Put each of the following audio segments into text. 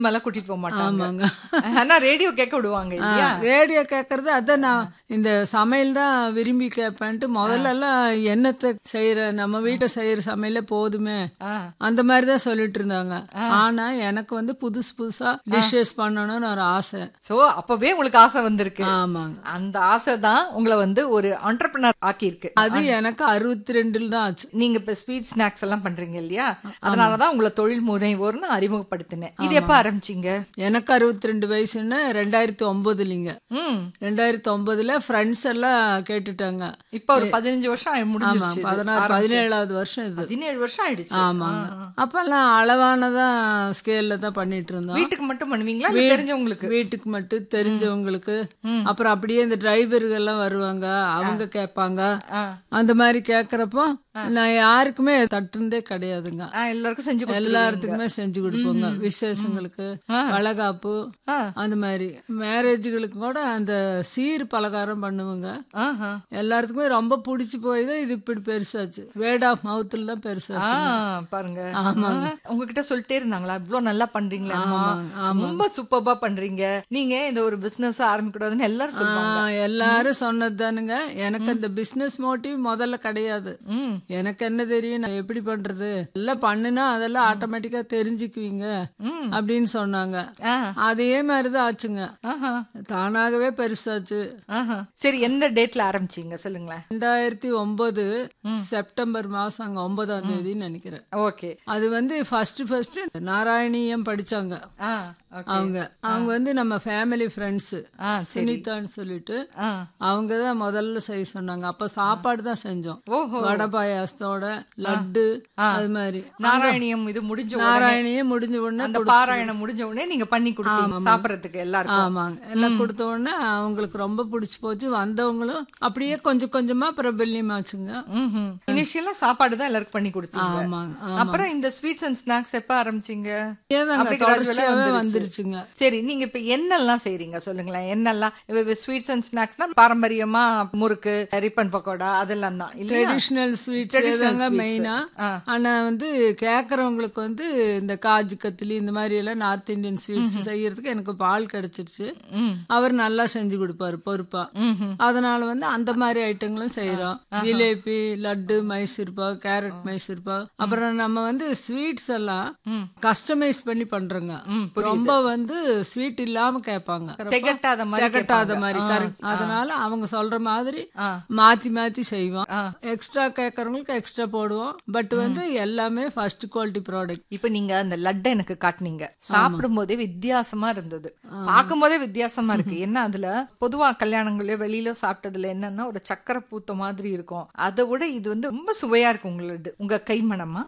மேல கூட்டிட்டு போக மாட்டாங்க ஆமாங்க ஆனா ரேடியோ கேட்க விடுவாங்க இல்லையா ரேடியோ கேட்கறது அதான் நான் இந்த சமையல் தான் விரும்பி கேட்பேன்ட்டு முதல்ல எல்லாம் என்னத்தை செய்யற நம்ம வீட்டை செய்யற சமையலே போதுமே ஆ. அந்த மாதிரி தான் சொல்லிட்டு இருந்தாங்க ஆனா எனக்கு வந்து புதுசு புதுசா டிஷ்ஷஸ் பண்ணணும்னு ஒரு ஆசை சோ அப்பவே உங்களுக்கு ஆசை வந்திருக்கு ஆமாங்க அந்த ஆசை தான் உங்களை வந்து ஒரு ஆண்டர்பிரினர் ஆக்கியிருக்கு அது எனக்கு அறுபத்தி ரெண்டுல தான் ஆச்சு நீங்க இப்ப ஸ்வீட் ஸ்நாக்ஸ் எல்லாம் பண்றீங்க இல்லையா அதனாலதான் உங்களை தொழில் முனைவோர்னு அறிமுகப்படுத்தினேன் இது எப்ப ஆரம்பிச்சீங்க எனக்கு அறுபத்தி ரெண்டு வயசுன்னு ரெண்டாயிரத்தி ஒன்பதுலிங்க ம் ரெண்டாயிரத்தி ஒன்பதுல ஃப்ரெண்ட்ஸ் எல்லாம் கேட்டுட்டாங்க இப்ப ஒரு பதினஞ்சு வருஷம் ஆயி- ஆமா முடிஞ்சிருச்சு இது. பதினாறு பதினேழாவது வருஷம் இது பதினேழு வருஷம் ஆயிடுச்சு ஆமாங்க அப்பெல்லாம் அளவானதான் ஸ்கேல்ல தான் பண்ணிட்டு இருந்தோம் வீட்டுக்கு மட்டும் பண்ணுவீங்களா இல்ல தெரிஞ்சவங்களுக்கு வீட்டுக்கு மட்டும் தெரிஞ்சவங்களுக்கு அப்புறம் அப்படியே இந்த டிரைவர்கள் எல்லாம் வருவாங்க அவங்க கேட்பாங்க ஆ. அந்த மாதிரி கேக்குறப்போ நான் யாருக்குமே தட்டுனதே கிடையாதுங்க ஆ, எல்லாருக்கும் செஞ்சு கொடுத்துருவீங்க. எல்லாத்துக்குமே செஞ்சு கொடுப்போங்க விசேஷங்களுக்கு வளகாப்பு ஆ. அந்த மாதிரி மேரேஜுகளுக்கு கூட அந்த சீர் பலகாரம் பண்ணுவோங்க ஆஹா. எல்லாத்துக்குமே ரொம்ப பிடிச்சி போய் தான் இது இப்படி பெருசாச்சு வேர்ட் ஆஃப் மவுத்தில் தான் ஆ, பெருசாச்சு பாருங்க ஆ, உங்ககிட்ட சொல்லிட்டே இருந்தாங்களா இவ்ளோ நல்லா பண்றீங்களா ரொம்ப சூப்பர்பா பண்றீங்க நீங்க இந்த ஒரு பிசினஸ் ஆரம்பிக்க கூடாதுன்னு எல்லாரும் சொல்லுவாங்க ஆ, எல்லாரும் சொன்னது தானுங்க எனக்கு அந்த பிசினஸ் மோட்டிவ் முதல்ல கிடையாது ம். எனக்கு என்ன தெரியும் நான் எப்படி பண்றது எல்லாம் பண்ணுனா அதெல்லாம் ஆட்டோமேட்டிக்கா தெரிஞ்சுக்குவீங்க ம். அப்படின்னு சொன்னாங்க ஆ. அதே மாதிரிதான் ஆச்சுங்க ஆஹா. தானாகவே பெருசாச்சு ஆஹா. சரி எந்த டேட்ல ஆரம்பிச்சீங்க சொல்லுங்களேன் ரெண்டாயிரத்தி ஒன்பது செப்டம்பர் மாசம் அங்க ஒன்பதாம் தேதின்னு நினைக்கிறேன் ஓகே அது வந்து ஃபர்ஸ்ட் ஃபர்ஸ்ட் நாராயணியம் படிச்சாங்க ஆ ஓகே அவங்க அவங்க வந்து நம்ம ஃபேமிலி ஃப்ரெண்ட்ஸ் ஆ, சுனிதான்னு சொல்லிட்டு ஆ அவங்க தான் முதல்ல செய்ய சொன்னாங்க அப்ப சாப்பாடு தான் செஞ்சோம் ஓஹோ வடை பாயாசத்தோட லட்டு அது மாதிரி நாராயணியம் இது முடிஞ்ச உடனே நாராயணியே முடிஞ்ச உடனே அந்த பாராயணம் முடிஞ்ச உடனே நீங்க பண்ணி கொடுத்தீங்க சாப்பிடறதுக்கு எல்லாருக்கும் ஆமாங்க எல்லாம் கொடுத்த உடனே அவங்களுக்கு ரொம்ப பிடிச்சி போச்சு வந்தவங்களும் அப்படியே கொஞ்சம் கொஞ்சமா பிரபல்யமாச்சுங்க இனிஷியலா சாப்பாடு தான் எல்லாருக்கும் பண்ணி கொடுத்தீங்க ஆமாங்க ஆமா. அப்புறம் இந்த ஸ்வீட்ஸ் அண்ட் ஸ்நாக்ஸ் எப்ப ஆரம்பிச்சீங்க ஏதாங்க அப்படி gradual-ஆ தொடர்ச்சியாவே வந்துருச்சு. வந்துருச்சுங்க சரி நீங்க இப்ப என்னெல்லாம் செய்றீங்க சொல்லுங்களேன் என்னெல்லாம் ஸ்வீட்ஸ் அண்ட் ஸ்நாக்ஸ்னா பாரம்பரியமா முறுக்கு ரிப்பன் பக்கோடா அதெல்லாம் தான் இல்லையா ட்ரெடிஷ்னல் ஸ்வீட்ஸ் Traditional தாங்க sweets. மெயினா ஆ. ஆனா வந்து கேக்குறவங்களுக்கு வந்து இந்த காஜு கத்திலி இந்த மாதிரி எல்லாம் நார்த் இந்தியன் ஸ்வீட்ஸ் செய்யறதுக்கு எனக்கு பால் கிடைச்சிருச்சு ம். அவர் நல்லா செஞ்சு கொடுப்பாரு பொறுப்பா ம்ஹும். அதனால வந்து அந்த மாதிரி ஐட்டங்களும் செய்யறோம் ஜிலேபி லட்டு மைசூர் பாக் கேரட் மைசூர் பாக் அப்புறம் நம்ம வந்து ஸ்வீட்ஸ் எல்லாம் கஸ்டமைஸ் பண்ணி பண்றோங்க ம், ரொம்ப வந்து ஸ்வீட் இல்லாம கேட்பாங்க திகட்டாத மாதிரி திகட்டாத மாதிரி கரெக்ட் அதனால அவங்க சொல்ற மாதிரி ஆ. மாத்தி மாத்தி செய்வோம் ஆ. எக்ஸ்ட்ரா கேட்கறவங்களுக்கு எக்ஸ்ட்ரா போடுவோம் பட் வந்து எல்லாமே ஃபர்ஸ்ட் குவாலிட்டி ப்ராடக்ட் இப்ப நீங்க அந்த லட்டை எனக்கு காட்டுனீங்க சாப்பிடும் போதே வித்தியாசமா இருந்தது பார்க்கும் போதே வித்தியாசமா இருக்கு என்ன அதுல பொதுவா கல்யாணங்களோ வெளியில சாப்பிட்டதுல என்னன்னா ஒரு சக்கரை பூத்த மாதிரி இருக்கும் அதை விட இது வந்து ரொம்ப சுவையா இருக்கு உங்களோட உங்க கைமணமா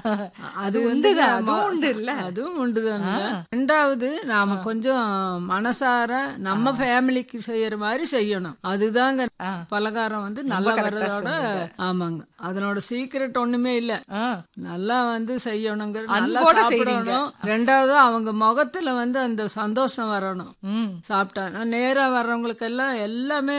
அது உண்டு அதுவும் உண்டு இல்ல அதுவும் உண்டுதானுங்க ரெண்டாவது நாம கொஞ்சம் மனசார நம்ம ஃபேமிலிக்கு செய்யற மாதிரி செய்யணும் அதுதாங்க ஆ. பலகாரம் வந்து நல்லா வர்றதோட ஆமாங்க அதனோட சீக்கிரட் ஒண்ணுமே இல்ல ஆ. நல்லா வந்து செய்யணுங்க நல்லா அன்போட செய்றீங்க. சாப்பிடணும் ரெண்டாவது அவங்க முகத்துல வந்து அந்த சந்தோஷம் வரணும் ம் சாப்பிட்டா நான் நேரா வர்றவங்களுக்கு எல்லாம் எல்லாமே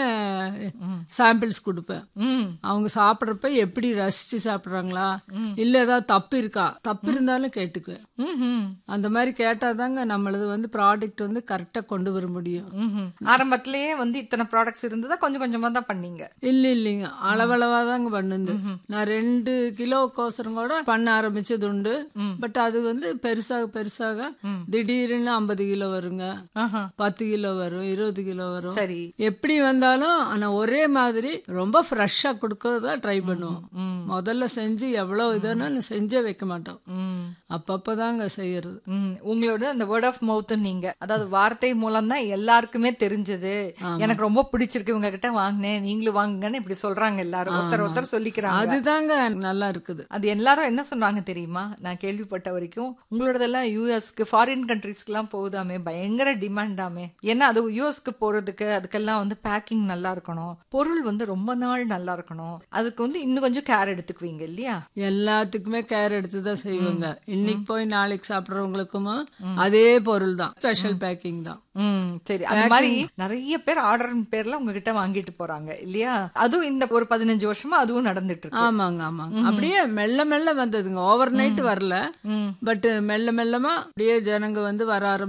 சாம்பிள்ஸ் கொடுப்பேன் ம் அவங்க சாப்பிட்றப்ப எப்படி ரசிச்சு சாப்பிடுறாங்களா இல்ல ஏதாவது தப்பு இருக்கா தப்பு இருந்தாலும் கேட்டுக்குவேன் ம்ஹும். அந்த மாதிரி கேட்டாதாங்க நம்மளது வந்து ப்ராடக்ட் வந்து கரெக்டா கொண்டு வர முடியும் ம்ஹும். ஆரம்பத்திலேயே வந்து இத்தனை ப்ராடக்ட்ஸ் இருந்ததா கொஞ்சம் கொஞ்சமா தான் பண்ணீங்க இல்ல இல்லைங்க அளவளவா தாங்க பண்ணுது நான் ரெண்டு கிலோக்கோசரம் கூட பண்ண ஆரம்பிச்சது உண்டு பட் அது வந்து பெருசாக பெருசாக திடீர்னு ஐம்பது கிலோ வருங்க ஆஹா. பத்து கிலோ வரும் இருபது கிலோ வரும் சரி எப்படி வந்தாலும் ஆனா ஒரே மாதிரி ரொம்ப ஃப்ரெஷ்ஷா கொடுக்கறதா ட்ரை பண்ணுவோம் ம். முதல்ல செஞ்சு எவ்வளவு இதானாலும் செஞ்சே வைக்க மாட்டோம் ம் அப்பப்பதாங்க செய்யறது ம், உங்களோட அந்த வேர்ட் ஆஃப் மவுத் நீங்க அதாவது வார்த்தை மூலம் தான் எல்லாருக்குமே தெரிஞ்சது எனக்கு ரொம்ப பிடிச்சிருக்கு இவங்க கிட்ட வாங்கினேன் நீங்களும் வாங்குங்கன்னு இப்படி சொல்றாங்க எல்லாரும் ஒருத்தர் ஒருத்தர் சொல்லிக்கிறாங்க அதுதாங்க நல்லா இருக்குது அது எல்லாரும் என்ன சொன்னாங்க தெரியுமா நான் கேள்விப்பட்ட வரைக்கும் உங்களோடதெல்லாம் யூஎஸ்க்கு ஃபாரின் கண்ட்ரீஸ்க்குலாம் போகுதாமே பயங்கர டிமாண்டாமே ஏன்னா அது யூஎஸ்க்கு போறதுக்கு அதுக்கெல்லாம் வந்து பேக்கிங் நல்லா இருக்கணும் பொருள் வந்து ரொம்ப நாள் நல்லா இருக்கணும் அதுக்கு வந்து இன்னும் கொஞ்சம் கேர் எடுத்துக்குவீங்க இல்லையா எல்லாத்துக்குமே கேர் எடுத்து தான் செய்வாங்க இன்னைக்கு போய் நாளைக்கு சாப்பிடுறவங்களுக்கும் அதே பொருள் தான் ஸ்பெஷல் பேக்கிங் தான் ம் சரி அந்த மாதிரி நிறைய பேர் ஆர்டர் பேர்ல உங்ககிட்ட வாங்கிட்டு போறாங்க இல்லையா அதுவும் இந்த ஒரு பதினஞ்சு வருஷமா அதுவும் நடந்துட்டு இருக்கு ஆமாங்க ஆமாங்க அப்படியே மெல்ல மெல்ல வந்ததுங்க ஓவர் நைட் வரல ம். பட் மெல்ல மெல்லமா அப்படியே ஜனங்க வந்து வர ஆரம்பிச்சு